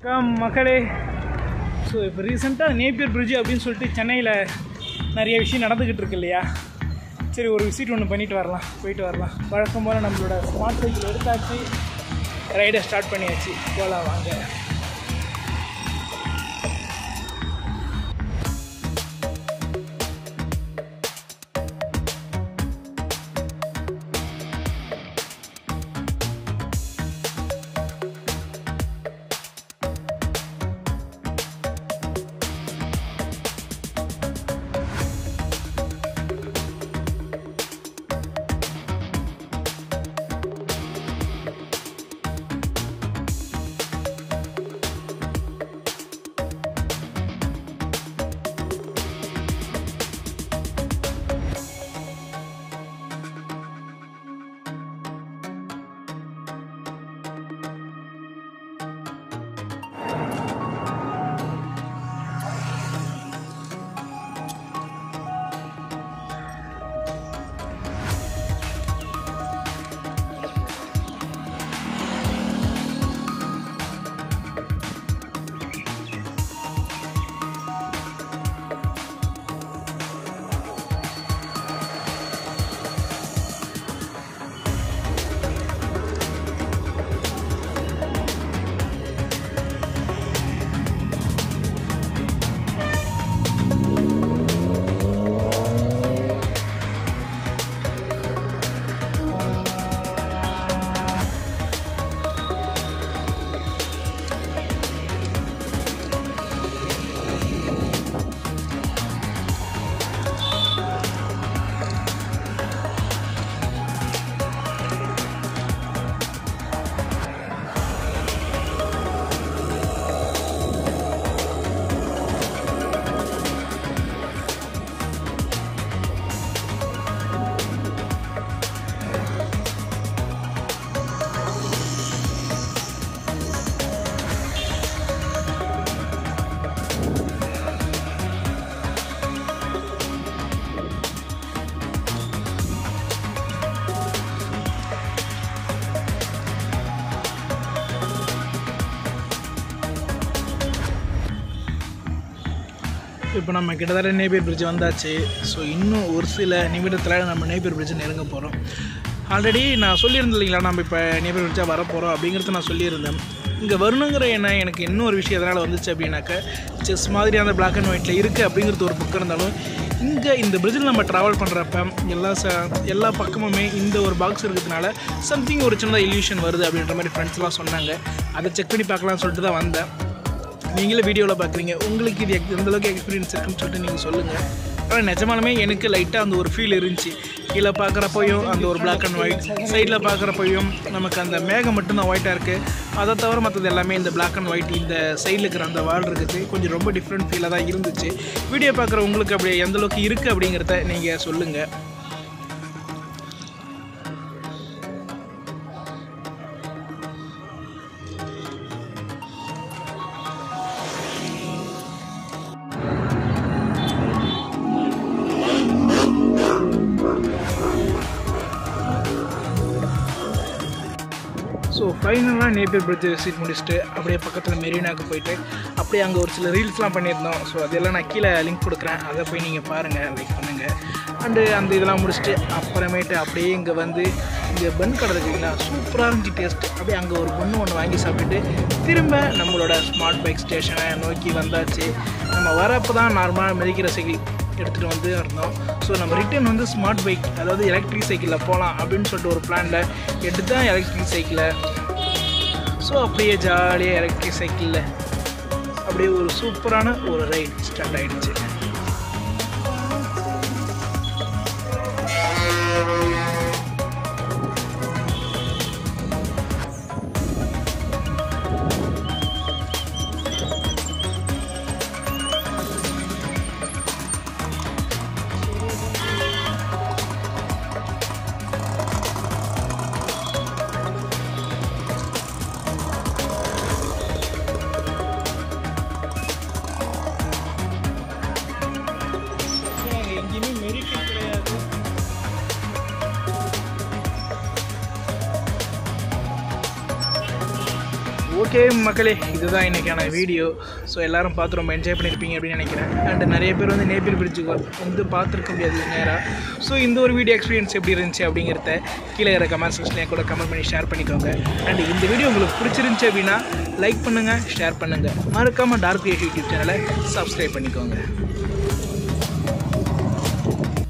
வணக்கம் மக்களே ஸோ இப்போ ரீசெண்டாக நேப்பியர் பிரிட்ஜ் அப்படின்னு சொல்லிட்டு சென்னையில் நிறைய விஷயம் நடந்துக்கிட்டு இருக்கு இல்லையா சரி ஒரு விசிட் ஒன்று பண்ணிட்டு வரலாம் போயிட்டு வரலாம் வழக்கம் போல் நம்மளோட ஸ்மார்ட் சைக்கிள் எடுத்தாச்சு ரைடை ஸ்டார்ட் பண்ணியாச்சு போகலாம் வாங்க இப்போ நம்ம கிட்டத்தட்ட நேபியர் பிரிட்ஜ் வந்தாச்சு ஸோ இன்னும் ஒரு சில நிமிடத்தில் நம்ம நேபியர் பிரிட்ஜ் நெருங்க போகிறோம் ஆல்ரெடி நான் சொல்லியிருந்தேன் இல்லைங்களா நம்ம இப்போ நேபியர் பிரிட்ஜாக வர போகிறோம் அப்படிங்கிறத நான் சொல்லியிருந்தேன் இங்கே வரணுங்கிற என்ன எனக்கு இன்னொரு விஷயம் எதனால் வந்துச்சு அப்படின்னாக்க செஸ் மாதிரி அந்த பிளாக் அண்ட் ஒயிட்டில் இருக்குது அப்படிங்கிறது ஒரு பக்கம் இருந்தாலும் இங்கே இந்த பிரிட்ஜில் நம்ம ட்ராவல் பண்ணுறப்ப எல்லா ச எல்லா பக்கமுமே இந்த ஒரு பாக்ஸ் இருக்கிறதுனால சம்திங் ஒரு சின்னதாக இல்யூஷன் வருது அப்படின்ற மாதிரி ஃப்ரெண்ட்ஸ்லாம் சொன்னாங்க அதை செக் பண்ணி பார்க்கலாம்னு சொல்லிட்டு தான் வந்தேன் நீங்களே வீடியோவில் பார்க்குறீங்க உங்களுக்கு இது எக்- எந்த அளவுக்கு எக்ஸ்பீரியன்ஸ் இருக்குன்னு சொல்லிட்டு நீங்கள் சொல்லுங்கள் ஆனால் நிஜமாலுமே எனக்கு லைட்டாக அந்த ஒரு ஃபீல் இருந்துச்சு கீழே பார்க்குறப்பையும் அந்த ஒரு Black அண்ட் ஒயிட் சைடில் பார்க்குறப்பையும் நமக்கு அந்த மேகம் மட்டும்தான் ஒயிட்டாக இருக்குது அதை தவிர மற்றது எல்லாமே இந்த Black அண்ட் ஒயிட் இந்த சைடில் இருக்கிற அந்த வால் இருக்குது கொஞ்சம் ரொம்ப டிஃப்ரெண்ட் ஃபீலாக தான் இருந்துச்சு வீடியோ பார்க்குற உங்களுக்கு அப்படி எந்த அளவுக்கு இருக்குது அப்படிங்கிறத நீங்கள் சொல்லுங்கள் ஸோ ஃபைனலாக நேப்பியர் பிரிட்ஜ் விசிட் முடிச்சுட்டு அப்படியே பக்கத்தில் மெரினாக்கு போயிட்டு அப்படியே அங்கே ஒரு சில ரீல்ஸ்லாம் பண்ணியிருந்தோம் ஸோ அதெல்லாம் நான் கீழே லிங்க் கொடுக்குறேன் அதை போய் நீங்கள் பாருங்கள் லைக் பண்ணுங்கள் அண்டு அந்த இதெல்லாம் முடிச்சுட்டு அப்புறமேட்டு அப்படியே இங்கே வந்து இங்கே பன் கடை இருக்குங்களா சூப்பராக இருந்துச்சு டேஸ்ட் அப்படியே அங்கே ஒரு பொண்ணு ஒன்று வாங்கி சாப்பிட்டுட்டு திரும்ப நம்மளோட ஸ்மார்ட் பைக் ஸ்டேஷனை நோக்கி வந்தாச்சு நம்ம வரப்போ தான் நார்மலாக மெதிக்கிற சைக்கிள் எடுத்துகிட்டு வந்து இருந்தோம் ஸோ நம்ம ரிட்டர்ன் வந்து ஸ்மார்ட் பைக் அதாவது எலக்ட்ரிக் சைக்கிளில் போகலாம் அப்படின்னு சொல்லிட்டு ஒரு பிளானில் எடுத்து தான் எலக்ட்ரிக் சைக்கிளை ஸோ அப்படியே ஜாலியாக எலக்ட்ரிக் சைக்கிளில் அப்படியே ஒரு சூப்பரான ஒரு ரைட் ஸ்டார்ட் ஆகிடுச்சு ஓகே மக்களே இதுதான் இன்றைக்கான வீடியோ ஸோ எல்லாரும் பார்த்து ரொம்ப என்ஜாய் பண்ணியிருப்பீங்க அப்படின்னு நினைக்கிறேன் அண்ட் நிறைய பேர் வந்து நேபியர் பிரிட்ஜுக்கு வந்து பார்த்துருக்க முடியாது நேராக ஸோ இந்த ஒரு வீடியோ எக்ஸ்பீரியன்ஸ் எப்படி இருந்துச்சு அப்படிங்கிறத கீழே இருக்கிற கமெண்ட் செக்ஷனில் கூட கமெண்ட் பண்ணி ஷேர் பண்ணிக்கோங்க அண்ட் இந்த வீடியோ உங்களுக்கு பிடிச்சிருந்துச்சு அப்படின்னா லைக் பண்ணுங்கள் ஷேர் பண்ணுங்கள் மறக்காமல் டார்க் யூடியூப் சேனலை சப்ஸ்கிரைப் பண்ணிக்கோங்க